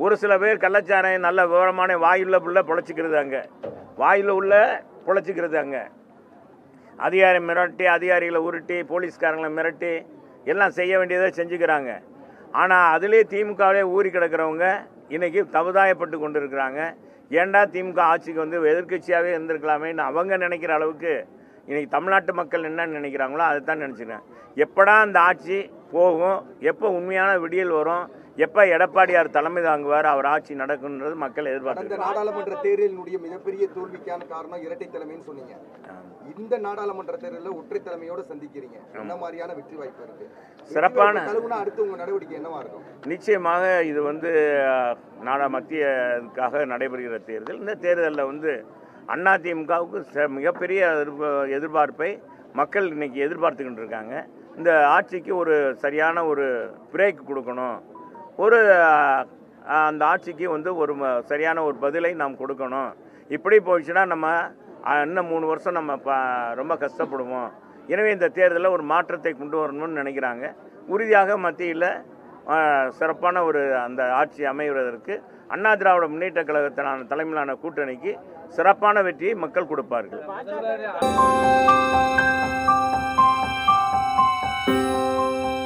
ஒரு சில பேர் கள்ளச்சாராயம் நல்ல விவரமான வாயுள்ள புள்ள பொழைச்சிக்கிறது அங்கே வாயில் உள்ள பொழைச்சிக்கிறது அங்கே அதிகாரி மிரட்டி அதிகாரிகளை உருட்டி போலீஸ்காரங்களை மிரட்டி எல்லாம் செய்ய வேண்டியதை செஞ்சுக்கிறாங்க ஆனால் அதிலே திமுகவிலே ஊறி கிடக்கிறவங்க இன்னைக்கு தவதாயப்பட்டு கொண்டு இருக்கிறாங்க ஏன்டா திமுக ஆட்சிக்கு வந்து எதிர்க்கட்சியாகவே இருந்திருக்கலாமேன்னு அவங்க நினைக்கிற அளவுக்கு இன்னைக்கு தமிழ்நாட்டு மக்கள் என்ன நினைக்கிறாங்களோ அதை தான் நினச்சிக்கிறேன் எப்படா அந்த ஆட்சி போகும் எப்போ உண்மையான விடியல் வரும் எப்போ எடப்பாடியார் தலைமை தாங்குவார் அவர் ஆட்சி நடக்குன்றது மக்கள் கடந்த எதிர்பார்த்துருக்காங்க நாடாளுமன்ற தேர்தலினுடைய மிகப்பெரிய தோல்விக்கான காரணம் இரட்டை தலைமைன்னு சொன்னீங்க இந்த நாடாளுமன்ற தேர்தலில் ஒற்றை தலைமையோட சந்திக்கிறீங்க என்ன மாதிரியான வெற்றி வாய்ப்பு இருக்கு சிறப்பான- கழுவுனா அடுத்து உங்க நடவடிக்கை என்னவா இருக்கும் நிச்சயமாக இது வந்து அஹ், நாடா மத்தியக்காக நடைபெறுகிற தேர்தல் இந்த தேர்தலில் வந்து அதிமுகவுக்கு ச- மிகப்பெரிய எதிர்ப- எதிர்பார்ப்பை மக்கள் இன்னைக்கு எதிர்பார்த்துக்கிட்டு இருக்காங்க இந்த ஆட்சிக்கு ஒரு சரியான ஒரு பிரேக் கொடுக்கணும் ஒரு அஹ், அந்த ஆட்சிக்கு வந்து ஒரு ம- சரியான ஒரு பதிலை நாம் கொடுக்கணும் இப்படி போயிடுச்சுன்னா நம்ம அஹ், இன்னும் மூணு வருஷம் நம்ம ப ரொம்ப கஷ்டப்படுவோம் எனவே இந்த தேர்தலில் ஒரு மாற்றத்தை கொண்டு வரணும்னு நினைக்கிறாங்க உறுதியாக மத்தியில் சிறப்பான ஒரு அந்த ஆட்சி அமைவதற்கு அண்ணா திராவிட முன்னேற்ற கழகத்தினான தலைமையிலான கூட்டணிக்கு சிறப்பான வெற்றியை மக்கள் கொடுப்பார்கள்